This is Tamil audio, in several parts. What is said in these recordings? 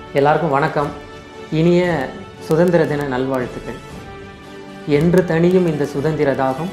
எல்லாருக்கும் வணக்கம் இனிய சுதந்திர தின நல்வாழ்த்துக்கள் என்று தனியும் இந்த சுதந்திர தாகம்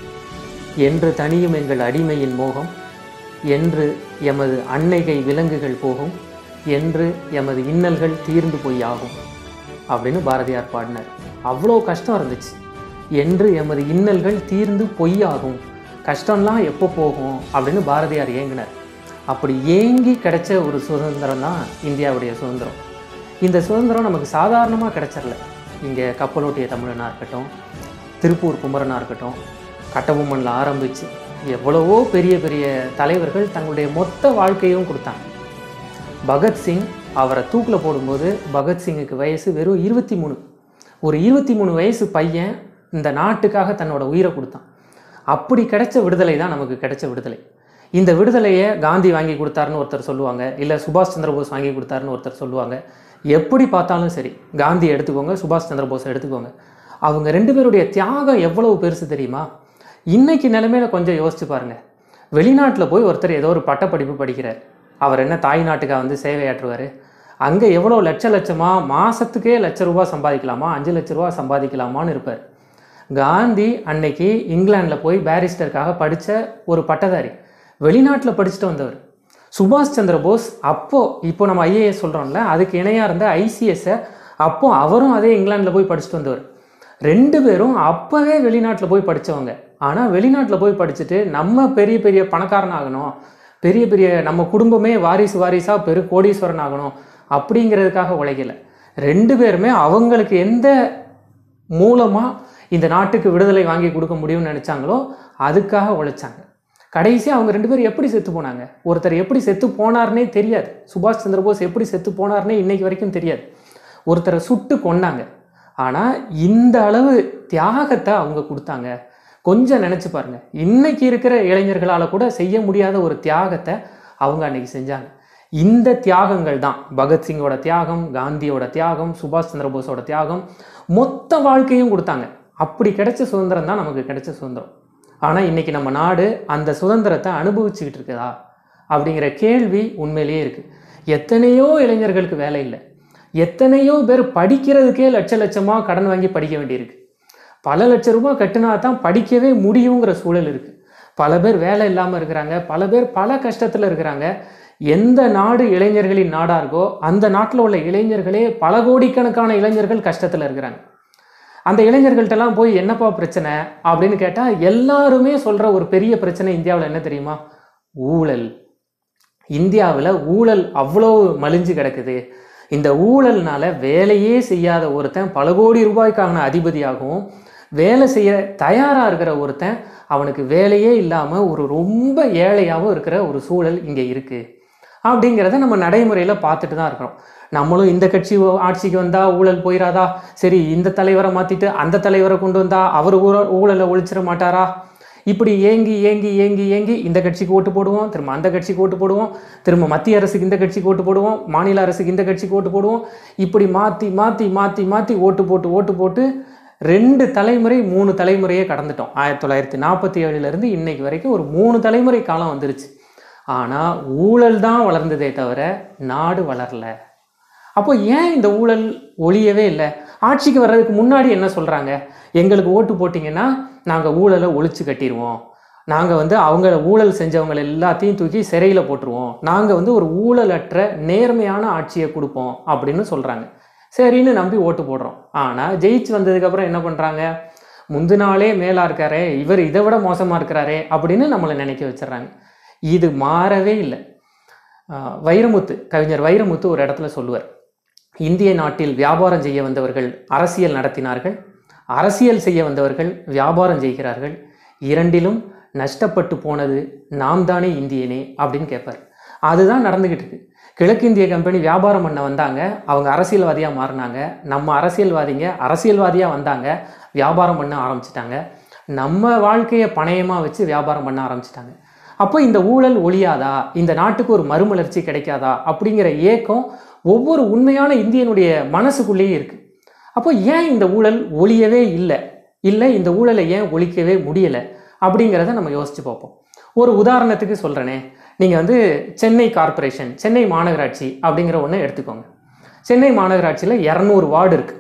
என்று தனியும் எங்கள் அடிமையின் மோகம் என்று எமது அன்னைகை விலங்குகள் போகும் என்று எமது இன்னல்கள் தீர்ந்து போய் ஆகும் அப்படின்னு பாரதியார் பாடினார் அவ்வளோ கஷ்டம் இருந்துச்சு என்று எமது இன்னல்கள் தீர்ந்து பொய்யாகும் கஷ்டம்லாம் எப்போ போகும் அப்படின்னு பாரதியார் ஏங்கினார் அப்படி ஏங்கி கிடைச்ச ஒரு சுதந்திரம் தான் இந்தியாவுடைய சுதந்திரம் இந்த சுதந்திரம் நமக்கு சாதாரணமாக கிடைச்சிடல இங்கே கப்பலோட்டிய தமிழனாக இருக்கட்டும் திருப்பூர் குமரனாக இருக்கட்டும் கட்டபொம்மனில் ஆரம்பித்து எவ்வளவோ பெரிய பெரிய தலைவர்கள் தங்களுடைய மொத்த வாழ்க்கையும் கொடுத்தாங்க பகத்சிங் அவரை தூக்கில் போடும்போது பகத்சிங்குக்கு வயசு வெறும் இருபத்தி மூணு ஒரு இருபத்தி மூணு வயசு பையன் இந்த நாட்டுக்காக தன்னோட உயிரை கொடுத்தான் அப்படி கிடைச்ச விடுதலை தான் நமக்கு கிடைச்ச விடுதலை இந்த விடுதலையை காந்தி வாங்கி கொடுத்தாருன்னு ஒருத்தர் சொல்லுவாங்க இல்லை சுபாஷ் சந்திர போஸ் வாங்கி கொடுத்தாருன்னு ஒருத்தர் சொல்லுவாங்க எப்படி பார்த்தாலும் சரி காந்தி எடுத்துக்கோங்க சுபாஷ் சந்திர போஸ் எடுத்துக்கோங்க அவங்க ரெண்டு பேருடைய தியாகம் எவ்வளவு பெருசு தெரியுமா இன்னைக்கு நிலைமையில கொஞ்சம் யோசிச்சு பாருங்க வெளிநாட்டில் போய் ஒருத்தர் ஏதோ ஒரு பட்டப்படிப்பு படிக்கிறார் அவர் என்ன தாய் நாட்டுக்காக வந்து சேவையாற்றுவார் அங்கே எவ்வளோ லட்ச லட்சமாக மாதத்துக்கே லட்ச ரூபா சம்பாதிக்கலாமா அஞ்சு லட்ச ரூபா சம்பாதிக்கலாமான்னு இருப்பார் காந்தி அன்னைக்கு இங்கிலாந்தில் போய் பேரிஸ்டருக்காக படித்த ஒரு பட்டதாரி வெளிநாட்டில் படிச்சுட்டு வந்தவர் சுபாஷ் சந்திர போஸ் அப்போ இப்போ நம்ம ஐஏஎஸ் சொல்கிறோம்ல அதுக்கு இணையாக இருந்த ஐசிஎஸ்ஸை அப்போ அவரும் அதே இங்கிலாந்தில் போய் படிச்சுட்டு வந்தவர் ரெண்டு பேரும் அப்போவே வெளிநாட்டில் போய் படித்தவங்க ஆனால் வெளிநாட்டில் போய் படிச்சுட்டு நம்ம பெரிய பெரிய பணக்காரன் ஆகணும் பெரிய பெரிய நம்ம குடும்பமே வாரிசு வாரிசாக பெரு கோடீஸ்வரன் ஆகணும் அப்படிங்கிறதுக்காக உழைக்கல ரெண்டு பேருமே அவங்களுக்கு எந்த மூலமாக இந்த நாட்டுக்கு விடுதலை வாங்கி கொடுக்க முடியும்னு நினச்சாங்களோ அதுக்காக உழைச்சாங்க கடைசி அவங்க ரெண்டு பேரும் எப்படி செத்து போனாங்க ஒருத்தர் எப்படி செத்து போனார்னே தெரியாது சுபாஷ் சந்திர போஸ் எப்படி செத்து போனார்னே இன்னைக்கு வரைக்கும் தெரியாது ஒருத்தரை சுட்டு கொன்னாங்க ஆனால் இந்த அளவு தியாகத்தை அவங்க கொடுத்தாங்க கொஞ்சம் நினச்சி பாருங்க இன்னைக்கு இருக்கிற இளைஞர்களால் கூட செய்ய முடியாத ஒரு தியாகத்தை அவங்க அன்னைக்கு செஞ்சாங்க இந்த தியாகங்கள் தான் பகத்சிங்கோட தியாகம் காந்தியோட தியாகம் சுபாஷ் சந்திர போஸோட தியாகம் மொத்த வாழ்க்கையும் கொடுத்தாங்க அப்படி கிடைச்ச சுதந்திரம் தான் நமக்கு கிடைச்ச சுதந்திரம் ஆனால் இன்னைக்கு நம்ம நாடு அந்த சுதந்திரத்தை அனுபவிச்சுக்கிட்டு இருக்குதா அப்படிங்கிற கேள்வி உண்மையிலேயே இருக்குது எத்தனையோ இளைஞர்களுக்கு வேலை இல்லை எத்தனையோ பேர் படிக்கிறதுக்கே லட்ச லட்சமாக கடன் வாங்கி படிக்க வேண்டியிருக்கு பல லட்ச ரூபாய் கட்டினா தான் படிக்கவே முடியுங்கிற சூழல் இருக்குது பல பேர் வேலை இல்லாமல் இருக்கிறாங்க பல பேர் பல கஷ்டத்தில் இருக்கிறாங்க எந்த நாடு இளைஞர்களின் நாடாக இருக்கோ அந்த நாட்டில் உள்ள இளைஞர்களே பல கோடிக்கணக்கான இளைஞர்கள் கஷ்டத்தில் இருக்கிறாங்க அந்த இளைஞர்கள்ட்டெல்லாம் போய் என்னப்பா பிரச்சனை அப்படின்னு கேட்டால் எல்லாருமே சொல்கிற ஒரு பெரிய பிரச்சனை இந்தியாவில் என்ன தெரியுமா ஊழல் இந்தியாவில் ஊழல் அவ்வளோ மலிஞ்சு கிடக்குது இந்த ஊழல்னால வேலையே செய்யாத ஒருத்தன் பல கோடி ரூபாய்க்கான அதிபதியாகவும் வேலை செய்ய தயாராக இருக்கிற ஒருத்தன் அவனுக்கு வேலையே இல்லாமல் ஒரு ரொம்ப ஏழையாகவும் இருக்கிற ஒரு சூழல் இங்கே இருக்குது அப்படிங்கிறத நம்ம நடைமுறையில் பார்த்துட்டு தான் இருக்கிறோம் நம்மளும் இந்த கட்சி ஆட்சிக்கு வந்தால் ஊழல் போயிடாதா சரி இந்த தலைவரை மாற்றிட்டு அந்த தலைவரை கொண்டு வந்தா அவர் ஊழ ஊழலை ஒழிச்சிட மாட்டாரா இப்படி ஏங்கி ஏங்கி ஏங்கி ஏங்கி இந்த கட்சிக்கு ஓட்டு போடுவோம் திரும்ப அந்த கட்சிக்கு ஓட்டு போடுவோம் திரும்ப மத்திய அரசுக்கு இந்த கட்சிக்கு ஓட்டு போடுவோம் மாநில அரசுக்கு இந்த கட்சிக்கு ஓட்டு போடுவோம் இப்படி மாற்றி மாற்றி மாற்றி மாற்றி ஓட்டு போட்டு ஓட்டு போட்டு ரெண்டு தலைமுறை மூணு தலைமுறையே கடந்துட்டோம் ஆயிரத்தி தொள்ளாயிரத்தி நாற்பத்தி ஏழுலேருந்து இன்னைக்கு வரைக்கும் ஒரு மூணு தலைமுறை காலம் வந்துருச்சு ஆனால் ஊழல் தான் வளர்ந்ததே தவிர நாடு வளரல அப்போ ஏன் இந்த ஊழல் ஒழியவே இல்லை ஆட்சிக்கு வர்றதுக்கு முன்னாடி என்ன சொல்கிறாங்க எங்களுக்கு ஓட்டு போட்டிங்கன்னா நாங்கள் ஊழலை ஒழிச்சு கட்டிடுவோம் நாங்கள் வந்து அவங்க ஊழல் செஞ்சவங்க எல்லாத்தையும் தூக்கி சிறையில் போட்டுருவோம் நாங்கள் வந்து ஒரு ஊழலற்ற நேர்மையான ஆட்சியை கொடுப்போம் அப்படின்னு சொல்கிறாங்க சரின்னு நம்பி ஓட்டு போடுறோம் ஆனால் ஜெயிச்சு வந்ததுக்கப்புறம் என்ன பண்ணுறாங்க முந்து நாளே மேலாக இருக்காரே இவர் இதை விட மோசமாக இருக்கிறாரே அப்படின்னு நம்மளை நினைக்க வச்சிடுறாங்க இது மாறவே இல்லை ஆஹ் வைரமுத்து கவிஞர் வைரமுத்து ஒரு இடத்துல சொல்லுவார் இந்திய நாட்டில் வியாபாரம் செய்ய வந்தவர்கள் அரசியல் நடத்தினார்கள் அரசியல் செய்ய வந்தவர்கள் வியாபாரம் செய்கிறார்கள் இரண்டிலும் நஷ்டப்பட்டு போனது நாம் தானே இந்தியனே அப்படின்னு கேட்பார் அதுதான் நடந்துக்கிட்டு இருக்கு கிழக்கிந்திய கம்பெனி வியாபாரம் பண்ண வந்தாங்க அவங்க அரசியல்வாதியாக மாறினாங்க நம்ம அரசியல்வாதிங்க அரசியல்வாதியாக வந்தாங்க வியாபாரம் பண்ண ஆரம்பிச்சிட்டாங்க நம்ம வாழ்க்கையை பணயமாக வச்சு வியாபாரம் பண்ண ஆரம்பிச்சிட்டாங்க அப்போ இந்த ஊழல் ஒழியாதா இந்த நாட்டுக்கு ஒரு மறுமலர்ச்சி கிடைக்காதா அப்படிங்கிற ஏக்கம் ஒவ்வொரு உண்மையான இந்தியனுடைய மனசுக்குள்ளேயே இருக்கு அப்போ ஏன் இந்த ஊழல் ஒழியவே இல்லை இல்லை இந்த ஊழலை ஏன் ஒழிக்கவே முடியலை அப்படிங்கிறத நம்ம யோசிச்சு பார்ப்போம் ஒரு உதாரணத்துக்கு சொல்கிறேனே நீங்கள் வந்து சென்னை கார்ப்பரேஷன் சென்னை மாநகராட்சி அப்படிங்கிற ஒன்று எடுத்துக்கோங்க சென்னை மாநகராட்சியில் இரநூறு வார்டு இருக்குது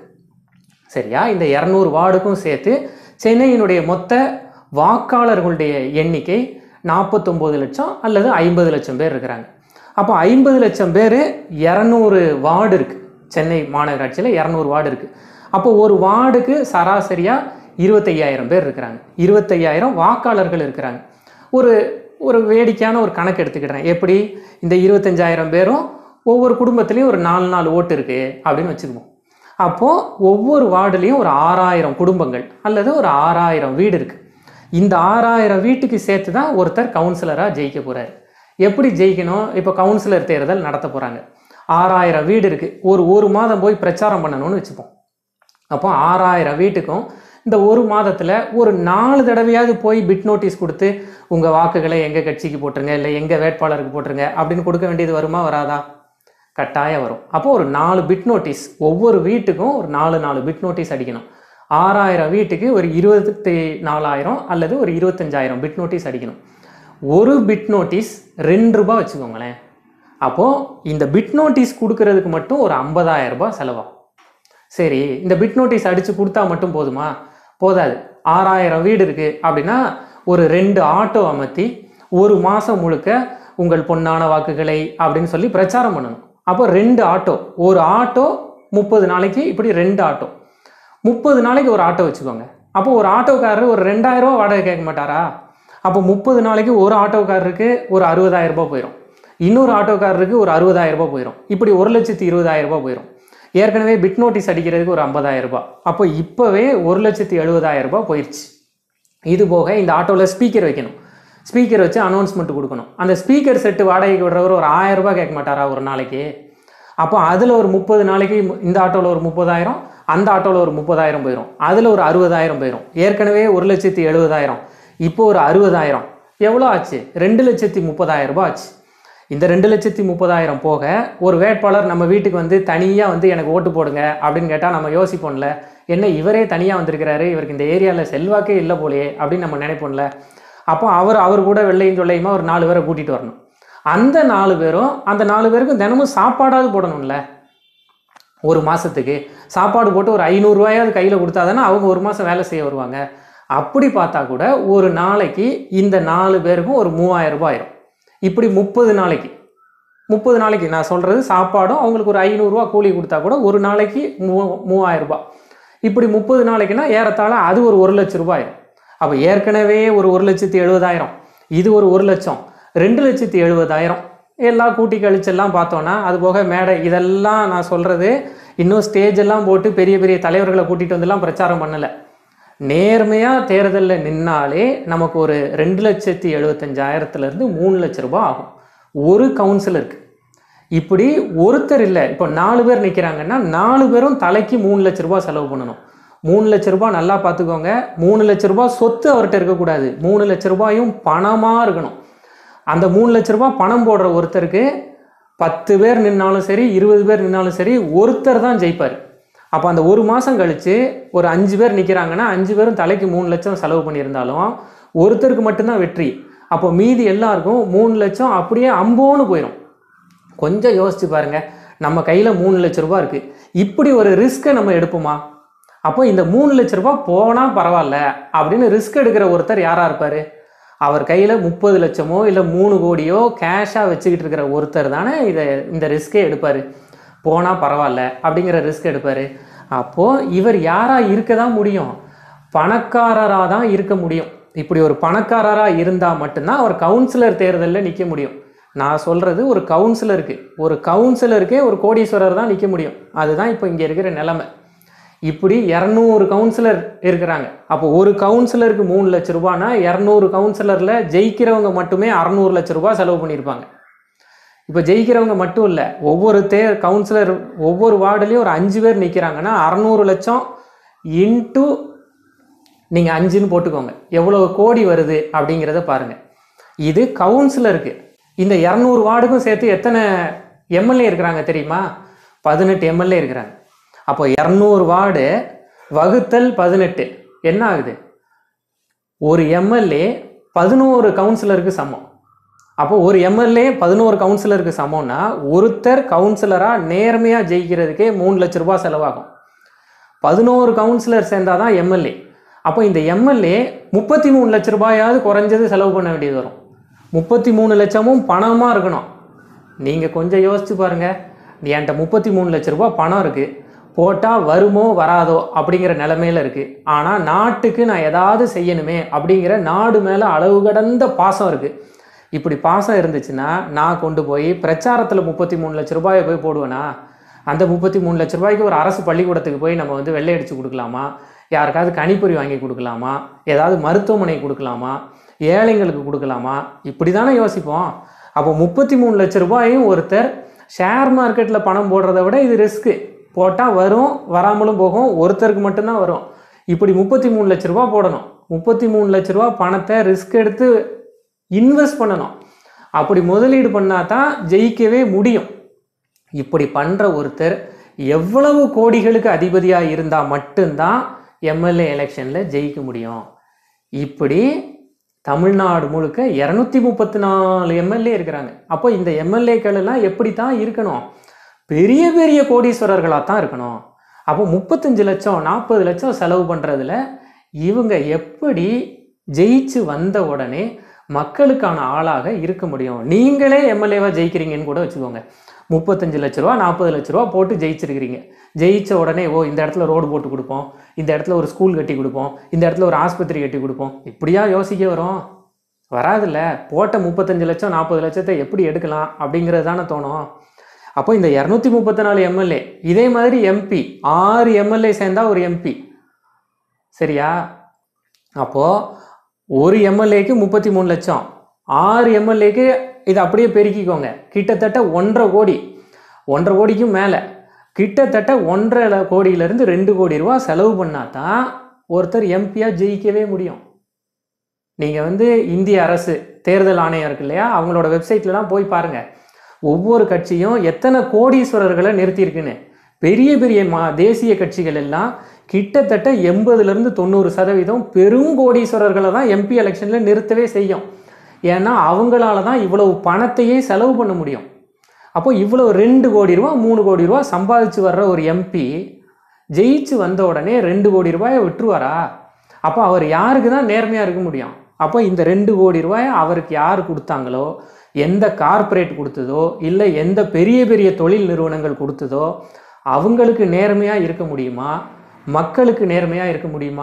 சரியா இந்த இரநூறு வார்டுக்கும் சேர்த்து சென்னையினுடைய மொத்த வாக்காளர்களுடைய எண்ணிக்கை நாற்பத்தொம்போது லட்சம் அல்லது ஐம்பது லட்சம் பேர் இருக்கிறாங்க அப்போ ஐம்பது லட்சம் பேர் இரநூறு வார்டு இருக்குது சென்னை மாநகராட்சியில் இரநூறு வார்டு இருக்குது அப்போ ஒரு வார்டுக்கு சராசரியாக இருபத்தையாயிரம் பேர் இருக்கிறாங்க இருபத்தையாயிரம் வாக்காளர்கள் இருக்கிறாங்க ஒரு ஒரு வேடிக்கையான ஒரு கணக்கு எடுத்துக்கிட்டேன் எப்படி இந்த இருபத்தஞ்சாயிரம் பேரும் ஒவ்வொரு குடும்பத்துலேயும் ஒரு நாலு நாலு ஓட்டு இருக்குது அப்படின்னு வச்சுக்குவோம் அப்போது ஒவ்வொரு வார்டுலேயும் ஒரு ஆறாயிரம் குடும்பங்கள் அல்லது ஒரு ஆறாயிரம் வீடு இருக்குது இந்த ஆறாயிரம் வீட்டுக்கு சேர்த்து தான் ஒருத்தர் கவுன்சிலராக ஜெயிக்க போகிறாரு எப்படி ஜெயிக்கணும் இப்போ கவுன்சிலர் தேர்தல் நடத்த போகிறாங்க ஆறாயிரம் வீடு இருக்குது ஒரு ஒரு மாதம் போய் பிரச்சாரம் பண்ணணும்னு வச்சுப்போம் அப்போ ஆறாயிரம் வீட்டுக்கும் இந்த ஒரு மாதத்தில் ஒரு நாலு தடவையாவது போய் பிட் நோட்டீஸ் கொடுத்து உங்கள் வாக்குகளை எங்கள் கட்சிக்கு போட்டுருங்க இல்லை எங்கள் வேட்பாளருக்கு போட்டுருங்க அப்படின்னு கொடுக்க வேண்டியது வருமா வராதா கட்டாயம் வரும் அப்போ ஒரு நாலு பிட் நோட்டீஸ் ஒவ்வொரு வீட்டுக்கும் ஒரு நாலு நாலு பிட் நோட்டீஸ் அடிக்கணும் ஆறாயிரம் வீட்டுக்கு ஒரு இருபத்தி நாலாயிரம் அல்லது ஒரு இருபத்தஞ்சாயிரம் பிட் நோட்டீஸ் அடிக்கணும் ஒரு பிட் நோட்டீஸ் ரெண்டு ரூபாய் வச்சுக்கோங்களேன் அப்போது இந்த பிட் நோட்டீஸ் கொடுக்கறதுக்கு மட்டும் ஒரு 50000 ரூபாய் செலவாகும் சரி இந்த பிட் நோட்டீஸ் அடித்து கொடுத்தா மட்டும் போதுமா போதாது ஆறாயிரம் வீடு இருக்குது அப்படின்னா ஒரு ரெண்டு ஆட்டோ அமர்த்தி ஒரு மாதம் முழுக்க உங்கள் பொன்னான வாக்குகளை அப்படின்னு சொல்லி பிரச்சாரம் பண்ணணும் அப்போ ரெண்டு ஆட்டோ ஒரு ஆட்டோ முப்பது நாளைக்கு இப்படி ரெண்டு ஆட்டோ முப்பது நாளைக்கு ஒரு ஆட்டோ வச்சுக்கோங்க அப்போ ஒரு ஆட்டோக்காரர் ஒரு ரெண்டாயிரம் ரூபா வாடகை கேட்க மாட்டாரா அப்போ முப்பது நாளைக்கு ஒரு ஆட்டோக்காரருக்கு ஒரு அறுபதாயிரம் ரூபாய் போயிடும் இன்னொரு ஆட்டோக்காரருக்கு ஒரு அறுபதாயிரம் ரூபாய் போயிடும் இப்படி ஒரு லட்சத்தி இருபதாயிரம் ரூபாய் போயிடும் ஏற்கனவே பிட் நோட்டீஸ் அடிக்கிறதுக்கு ஒரு 50000 ரூபாய் அப்போ இப்போவே ஒரு லட்சத்தி எழுபதாயிரம் ரூபாய் போயிடுச்சு இது போக இந்த ஆட்டோவில் ஸ்பீக்கர் வைக்கணும் ஸ்பீக்கர் வச்சு அனௌன்ஸ்மெண்ட் கொடுக்கணும் அந்த ஸ்பீக்கர் செட்டு வாடகைக்கு விடுறவர் ஒரு 1000 ரூபாய் கேட்க மாட்டாரா ஒரு நாளைக்கு அப்போ அதில் ஒரு முப்பது நாளைக்கு இந்த ஆட்டோவில் ஒரு முப்பதாயிரம் அந்த ஆட்டோவில் ஒரு முப்பதாயிரம் போயிடும் அதில் ஒரு அறுபதாயிரம் போயிடும் ஏற்கனவே ஒரு லட்சத்தி எழுபதாயிரம் இப்போ ஒரு அறுபதாயிரம் எவ்வளோ ஆச்சு ரெண்டு லட்சத்தி முப்பதாயிரம் ரூபாய் ஆச்சு இந்த ரெண்டு லட்சத்தி முப்பதாயிரம் போக ஒரு வேட்பாளர் நம்ம வீட்டுக்கு வந்து தனியாக வந்து எனக்கு ஓட்டு போடுங்க அப்படின்னு கேட்டால் நம்ம யோசிப்போம்ல என்ன இவரே தனியாக வந்திருக்கிறாரு இவருக்கு இந்த ஏரியாவில் செல்வாக்கே இல்லை போலயே அப்படின்னு நம்ம நினைப்போம்ல அப்போ அவர் அவர் கூட வெள்ளையும் சொல்லையுமா ஒரு நாலு பேரை கூட்டிகிட்டு வரணும் அந்த நாலு பேரும் அந்த நாலு பேருக்கும் தினமும் சாப்பாடாவது போடணும்ல ஒரு மாதத்துக்கு சாப்பாடு போட்டு ஒரு ஐநூறுரூவாயாவது கையில் கொடுத்தா தானே அவங்க ஒரு மாதம் வேலை செய்ய வருவாங்க அப்படி பார்த்தா கூட ஒரு நாளைக்கு இந்த நாலு பேருக்கும் ஒரு மூவாயிரம் ரூபாய் ஆயிரும் இப்படி முப்பது நாளைக்கு முப்பது நாளைக்கு நான் சொல்கிறது சாப்பாடும் அவங்களுக்கு ஒரு ஐநூறுரூவா கூலி கொடுத்தா கூட ஒரு நாளைக்கு மூ மூவாயிரம் ரூபாய் இப்படி முப்பது நாளைக்குன்னா ஏறத்தாழ அது ஒரு ஒரு லட்ச ரூபாய் ஆயிரும் அப்போ ஏற்கனவே ஒரு ஒரு லட்சத்தி எழுபதாயிரம் இது ஒரு ஒரு லட்சம் ரெண்டு லட்சத்தி எழுபதாயிரம் எல்லாம் கூட்டி கழிச்செல்லாம் பார்த்தோன்னா அது போக மேடை இதெல்லாம் நான் சொல்கிறது இன்னும் ஸ்டேஜ் எல்லாம் போட்டு பெரிய பெரிய தலைவர்களை கூட்டிகிட்டு வந்துலாம் பிரச்சாரம் பண்ணலை நேர்மையாக தேர்தலில் நின்னாலே நமக்கு ஒரு ரெண்டு லட்சத்தி எழுபத்தஞ்சாயிரத்துலேருந்து மூணு லட்ச ரூபாய் ஆகும் ஒரு கவுன்சிலருக்கு இப்படி ஒருத்தர் இல்லை இப்போ நாலு பேர் நிற்கிறாங்கன்னா நாலு பேரும் தலைக்கு மூணு லட்ச ரூபாய் செலவு பண்ணணும் மூணு லட்ச ரூபாய் நல்லா பார்த்துக்கோங்க மூணு லட்ச ரூபாய் சொத்து அவர்கிட்ட இருக்கக்கூடாது மூணு லட்ச ரூபாயும் பணமாக இருக்கணும் அந்த மூணு லட்ச ரூபாய் பணம் போடுற ஒருத்தருக்கு பத்து பேர் நின்னாலும் சரி இருபது பேர் நின்னாலும் சரி ஒருத்தர் தான் ஜெயிப்பார் அப்போ அந்த ஒரு மாதம் கழித்து ஒரு அஞ்சு பேர் நிற்கிறாங்கன்னா அஞ்சு பேரும் தலைக்கு மூணு லட்சம் செலவு பண்ணியிருந்தாலும் ஒருத்தருக்கு மட்டும்தான் வெற்றி அப்போ மீதி எல்லாருக்கும் மூணு லட்சம் அப்படியே அம்போன்னு போயிடும் கொஞ்சம் யோசிச்சு பாருங்க நம்ம கையில் மூணு லட்ச ரூபாய் இருக்குது இப்படி ஒரு ரிஸ்க்கை நம்ம எடுப்போமா அப்போ இந்த மூணு லட்ச ரூபாய் போனால் பரவாயில்ல அப்படின்னு ரிஸ்க் எடுக்கிற ஒருத்தர் யாராக இருப்பார் அவர் கையில் முப்பது லட்சமோ இல்லை மூணு கோடியோ கேஷாக வச்சுக்கிட்டு இருக்கிற ஒருத்தர் தானே இதை இந்த ரிஸ்க்கே எடுப்பார் போனால் பரவாயில்ல அப்படிங்கிற ரிஸ்க் எடுப்பார் அப்போது இவர் யாராக இருக்க தான் முடியும் பணக்காரராக தான் இருக்க முடியும் இப்படி ஒரு பணக்காரராக இருந்தால் மட்டும்தான் அவர் கவுன்சிலர் தேர்தலில் நிற்க முடியும் நான் சொல்கிறது ஒரு கவுன்சிலருக்கு ஒரு கவுன்சிலருக்கே ஒரு கோடீஸ்வரர் தான் நிற்க முடியும் அதுதான் இப்போ இங்கே இருக்கிற நிலைமை இப்படி இரநூறு கவுன்சிலர் இருக்கிறாங்க அப்போ ஒரு கவுன்சிலருக்கு மூணு லட்ச ரூபானா இரநூறு கவுன்சிலரில் ஜெயிக்கிறவங்க மட்டுமே அறநூறு லட்ச ரூபாய் செலவு பண்ணியிருப்பாங்க இப்போ ஜெயிக்கிறவங்க மட்டும் இல்லை ஒவ்வொரு தே கவுன்சிலர் ஒவ்வொரு வார்டுலேயும் ஒரு அஞ்சு பேர் நிற்கிறாங்கன்னா அறநூறு லட்சம் இன்ட்டு நீங்கள் அஞ்சுன்னு போட்டுக்கோங்க எவ்வளோ கோடி வருது அப்படிங்கிறத பாருங்கள் இது கவுன்சிலருக்கு இந்த இரநூறு வார்டுக்கும் சேர்த்து எத்தனை எம்எல்ஏ இருக்கிறாங்க தெரியுமா பதினெட்டு எம்எல்ஏ இருக்கிறாங்க அப்போ இரநூறு வார்டு வகுத்தல் பதினெட்டு என்ன ஆகுது ஒரு எம்எல்ஏ பதினோரு கவுன்சிலருக்கு சமம் அப்போ ஒரு எம்எல்ஏ பதினோரு கவுன்சிலருக்கு சமம்னா ஒருத்தர் கவுன்சிலராக நேர்மையாக ஜெயிக்கிறதுக்கே மூணு லட்ச ரூபாய் செலவாகும் பதினோரு கவுன்சிலர் சேர்ந்தாதான் தான் எம்எல்ஏ அப்போ இந்த எம்எல்ஏ முப்பத்தி மூணு லட்ச ரூபாயாவது குறைஞ்சது செலவு பண்ண வேண்டியது வரும் முப்பத்தி மூணு லட்சமும் பணமாக இருக்கணும் நீங்கள் கொஞ்சம் யோசிச்சு பாருங்கள் என்கிட்ட முப்பத்தி மூணு லட்ச ரூபாய் பணம் இருக்குது போட்டால் வருமோ வராதோ அப்படிங்கிற நிலமையில இருக்குது ஆனால் நாட்டுக்கு நான் ஏதாவது செய்யணுமே அப்படிங்கிற நாடு மேலே அளவு கடந்த பாசம் இருக்குது இப்படி பாசம் இருந்துச்சுன்னா நான் கொண்டு போய் பிரச்சாரத்தில் முப்பத்தி மூணு லட்ச ரூபாயை போய் போடுவேனா அந்த முப்பத்தி மூணு லட்ச ரூபாய்க்கு ஒரு அரசு பள்ளிக்கூடத்துக்கு போய் நம்ம வந்து வெள்ளை அடித்து கொடுக்கலாமா யாருக்காவது கணிப்பொறி வாங்கி கொடுக்கலாமா ஏதாவது மருத்துவமனை கொடுக்கலாமா ஏழைங்களுக்கு கொடுக்கலாமா இப்படி தானே யோசிப்போம் அப்போ முப்பத்தி மூணு லட்ச ரூபாயும் ஒருத்தர் ஷேர் மார்க்கெட்டில் பணம் போடுறத விட இது ரிஸ்க்கு போட்டால் வரும் வராமலும் போகும் ஒருத்தருக்கு மட்டும்தான் வரும் இப்படி முப்பத்தி மூணு லட்ச ரூபா போடணும் முப்பத்தி மூணு லட்ச ரூபா பணத்தை ரிஸ்க் எடுத்து இன்வெஸ்ட் பண்ணணும் அப்படி முதலீடு பண்ணால் தான் ஜெயிக்கவே முடியும் இப்படி பண்ணுற ஒருத்தர் எவ்வளவு கோடிகளுக்கு அதிபதியாக இருந்தால் மட்டும்தான் எம்எல்ஏ எலெக்ஷனில் ஜெயிக்க முடியும் இப்படி தமிழ்நாடு முழுக்க இரநூத்தி முப்பத்தி நாலு எம்எல்ஏ இருக்கிறாங்க அப்போ இந்த எம்எல்ஏக்கள் எல்லாம் எப்படி தான் இருக்கணும் பெரிய பெரிய கோடீஸ்வரர்களாக தான் இருக்கணும் அப்போ முப்பத்தஞ்சு லட்சம் நாற்பது லட்சம் செலவு பண்ணுறதுல இவங்க எப்படி ஜெயிச்சு வந்த உடனே மக்களுக்கான ஆளாக இருக்க முடியும் நீங்களே எம்எல்ஏவாக ஜெயிக்கிறீங்கன்னு கூட வச்சுக்கோங்க முப்பத்தஞ்சு லட்ச ரூபா நாற்பது லட்ச ரூபா போட்டு ஜெயிச்சிருக்கிறீங்க ஜெயிச்ச உடனே ஓ இந்த இடத்துல ரோடு போட்டு கொடுப்போம் இந்த இடத்துல ஒரு ஸ்கூல் கட்டி கொடுப்போம் இந்த இடத்துல ஒரு ஆஸ்பத்திரி கட்டி கொடுப்போம் இப்படியா யோசிக்க வரும் வராதுல்ல போட்ட முப்பத்தஞ்சு லட்சம் நாற்பது லட்சத்தை எப்படி எடுக்கலாம் அப்படிங்கிறது தானே தோணும் அப்போ இந்த இரநூத்தி முப்பத்தி நாலு எம்எல்ஏ இதே மாதிரி எம்பி ஆறு எம்எல்ஏ சேர்ந்தா ஒரு எம்பி சரியா அப்போது ஒரு எம்எல்ஏக்கு முப்பத்தி மூணு லட்சம் ஆறு எம்எல்ஏக்கு இதை அப்படியே பெருக்கிக்கோங்க கிட்டத்தட்ட ஒன்றரை கோடி ஒன்றரை கோடிக்கும் மேலே கிட்டத்தட்ட ஒன்றரை ல- கோடியிலேருந்து ரெண்டு கோடி ரூபா செலவு பண்ணால் தான் ஒருத்தர் எம்பியாக ஜெயிக்கவே முடியும் நீங்கள் வந்து இந்திய அரசு தேர்தல் ஆணையம் இருக்கு இல்லையா அவங்களோட வெப்சைட்லலாம் போய் பாருங்கள் ஒவ்வொரு கட்சியும் எத்தனை கோடீஸ்வரர்களை நிறுத்தியிருக்குன்னு பெரிய பெரிய மா தேசிய கட்சிகள் எல்லாம் கிட்டத்தட்ட எண்பதுலேருந்து தொண்ணூறு சதவீதம் பெருங்கோடீஸ்வரர்களை தான் எம்பி எலெக்ஷனில் நிறுத்தவே செய்யும் ஏன்னா அவங்களால தான் இவ்வளவு பணத்தையே செலவு பண்ண முடியும் அப்போ இவ்வளோ ரெண்டு கோடி ரூபா மூணு கோடி ரூபா சம்பாதிச்சு வர்ற ஒரு எம்பி ஜெயிச்சு வந்த உடனே ரெண்டு கோடி ரூபாயை விட்டுருவாரா அப்போ அவர் யாருக்கு தான் நேர்மையாக இருக்க முடியும் அப்போ இந்த ரெண்டு கோடி ரூபாயை அவருக்கு யார் கொடுத்தாங்களோ எந்த கார்ப்பரேட் கொடுத்ததோ இல்லை எந்த பெரிய பெரிய தொழில் நிறுவனங்கள் கொடுத்ததோ அவங்களுக்கு நேர்மையாக இருக்க முடியுமா மக்களுக்கு நேர்மையாக இருக்க முடியுமா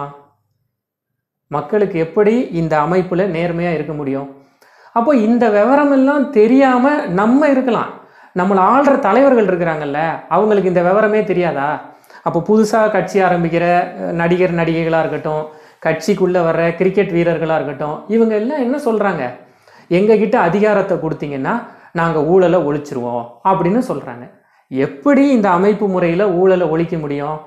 மக்களுக்கு எப்படி இந்த அமைப்பில் நேர்மையாக இருக்க முடியும் அப்போ இந்த விவரமெல்லாம் தெரியாமல் நம்ம இருக்கலாம் நம்மளை ஆள்ற தலைவர்கள் இருக்கிறாங்கல்ல அவங்களுக்கு இந்த விவரமே தெரியாதா அப்போ புதுசாக கட்சி ஆரம்பிக்கிற அஹ், நடிகர் நடிகைகளாக இருக்கட்டும் கட்சிக்குள்ளே வர்ற கிரிக்கெட் வீரர்களாக இருக்கட்டும் இவங்க எல்லாம் என்ன சொல்கிறாங்க எங்ககிட்ட அதிகாரத்தை கொடுத்தீங்கன்னா நாங்கள் ஊழலை ஒழிச்சிருவோம் அப்படின்னு சொல்கிறாங்க எப்படி இந்த அமைப்பு முறையில் ஊழலை ஒழிக்க முடியும்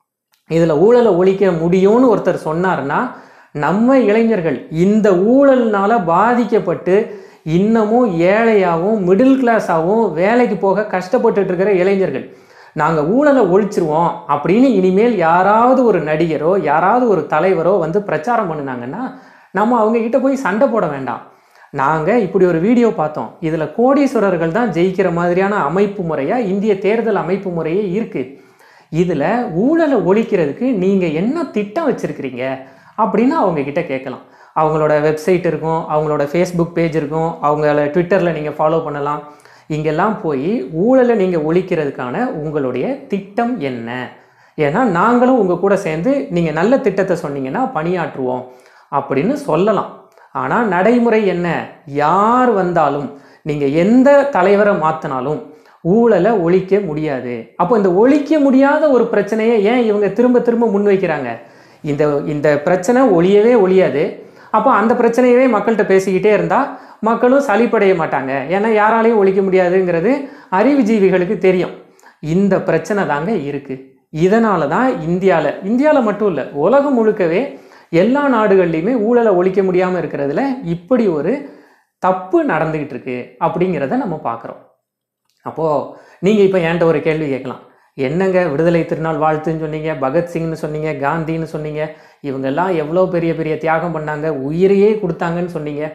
இதில் ஊழலை ஒழிக்க முடியும்னு ஒருத்தர் சொன்னார்னா நம்ம இளைஞர்கள் இந்த ஊழல்னால பாதிக்கப்பட்டு இன்னமும் ஏழையாகவும் மிடில் கிளாஸாகவும் வேலைக்கு போக கஷ்டப்பட்டுட்டு இருக்கிற இளைஞர்கள் நாங்கள் ஊழலை ஒழிச்சிருவோம் அப்படின்னு இனிமேல் யாராவது ஒரு நடிகரோ யாராவது ஒரு தலைவரோ வந்து பிரச்சாரம் பண்ணினாங்கன்னா நம்ம அவங்க கிட்ட போய் சண்டை போட வேண்டாம் நாங்கள் இப்படி ஒரு வீடியோ பார்த்தோம் இதில் கோடீஸ்வரர்கள் தான் ஜெயிக்கிற மாதிரியான அமைப்பு முறையாக இந்திய தேர்தல் அமைப்பு முறையே இருக்குது இதில் ஊழலை ஒழிக்கிறதுக்கு நீங்கள் என்ன திட்டம் வச்சுருக்கிறீங்க அப்படின்னு அவங்க கிட்ட கேட்கலாம் அவங்களோட வெப்சைட் இருக்கும் அவங்களோட ஃபேஸ்புக் பேஜ் இருக்கும் அவங்கள ட்விட்டரில் நீங்கள் ஃபாலோ பண்ணலாம் இங்கெல்லாம் போய் ஊழலை நீங்கள் ஒழிக்கிறதுக்கான உங்களுடைய திட்டம் என்ன ஏன்னா நாங்களும் உங்கள் கூட சேர்ந்து நீங்கள் நல்ல திட்டத்தை சொன்னீங்கன்னா பணியாற்றுவோம் அப்படின்னு சொல்லலாம் ஆனால் நடைமுறை என்ன யார் வந்தாலும் நீங்கள் எந்த தலைவரை மாற்றினாலும் ஊழலை ஒழிக்க முடியாது அப்போ இந்த ஒழிக்க முடியாத ஒரு பிரச்சனையை ஏன் இவங்க திரும்ப திரும்ப முன்வைக்கிறாங்க இந்த இந்த பிரச்சனை ஒழியவே ஒழியாது அப்போ அந்த பிரச்சனையவே மக்கள்கிட்ட பேசிக்கிட்டே இருந்தால் மக்களும் சலிப்படைய மாட்டாங்க ஏன்னா யாராலையும் ஒழிக்க முடியாதுங்கிறது அறிவுஜீவிகளுக்கு தெரியும் இந்த பிரச்சனை தாங்க இருக்குது இதனால தான் இந்தியாவில் இந்தியாவில் மட்டும் இல்லை உலகம் முழுக்கவே எல்லா நாடுகள்லையுமே ஊழலை ஒழிக்க முடியாமல் இருக்கிறதுல இப்படி ஒரு தப்பு நடந்துக்கிட்டு இருக்கு அப்படிங்கிறத நம்ம பார்க்குறோம் அப்போது நீங்கள் இப்போ என்கிட்ட ஒரு கேள்வி கேட்கலாம் என்னங்க விடுதலை திருநாள் வாழ்த்துன்னு சொன்னீங்க பகத்சிங்னு சொன்னீங்க காந்தின்னு சொன்னீங்க இவங்கெல்லாம் எவ்வளோ பெரிய பெரிய தியாகம் பண்ணாங்க உயிரையே கொடுத்தாங்கன்னு சொன்னீங்க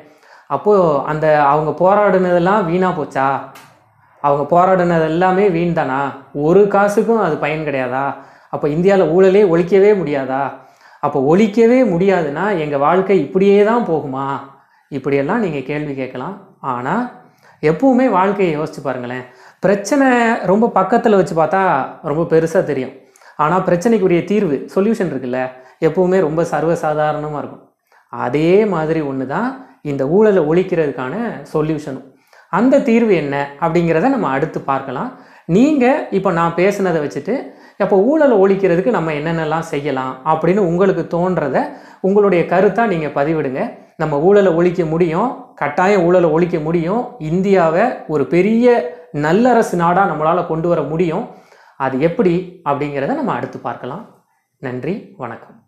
அப்போது அந்த அவங்க போராடினதெல்லாம் வீணாக போச்சா அவங்க போராடினது எல்லாமே வீண் தானா ஒரு காசுக்கும் அது பயன் கிடையாதா அப்போ இந்தியாவில் ஊழலே ஒழிக்கவே முடியாதா அப்போ ஒழிக்கவே முடியாதுன்னா எங்கள் வாழ்க்கை இப்படியே தான் போகுமா இப்படியெல்லாம் நீங்கள் கேள்வி கேட்கலாம் ஆனால் எப்பவுமே வாழ்க்கையை யோசிச்சு பாருங்களேன் பிரச்சனை ரொம்ப பக்கத்தில் வச்சு பார்த்தா ரொம்ப பெருசாக தெரியும் ஆனால் பிரச்சனைக்குரிய தீர்வு சொல்யூஷன் இருக்குல்ல எப்பவுமே ரொம்ப சர்வசாதாரணமாக இருக்கும் அதே மாதிரி ஒன்று தான் இந்த ஊழலை ஒழிக்கிறதுக்கான சொல்யூஷனும் அந்த தீர்வு என்ன அப்படிங்கிறத நம்ம அடுத்து பார்க்கலாம் நீங்கள் இப்போ நான் பேசுனதை வச்சுட்டு அப்போ ஊழலை ஒழிக்கிறதுக்கு நம்ம என்னென்னலாம் செய்யலாம் அப்படின்னு உங்களுக்கு தோன்றதை உங்களுடைய கருத்தாக நீங்கள் பதிவிடுங்க நம்ம ஊழலை ஒழிக்க முடியும் கட்டாயம் ஊழலை ஒழிக்க முடியும் இந்தியாவை ஒரு பெரிய நல்லரசு நாடாக நம்மளால் கொண்டு வர முடியும் அது எப்படி அப்படிங்கிறத நம்ம அடுத்து பார்க்கலாம் நன்றி வணக்கம்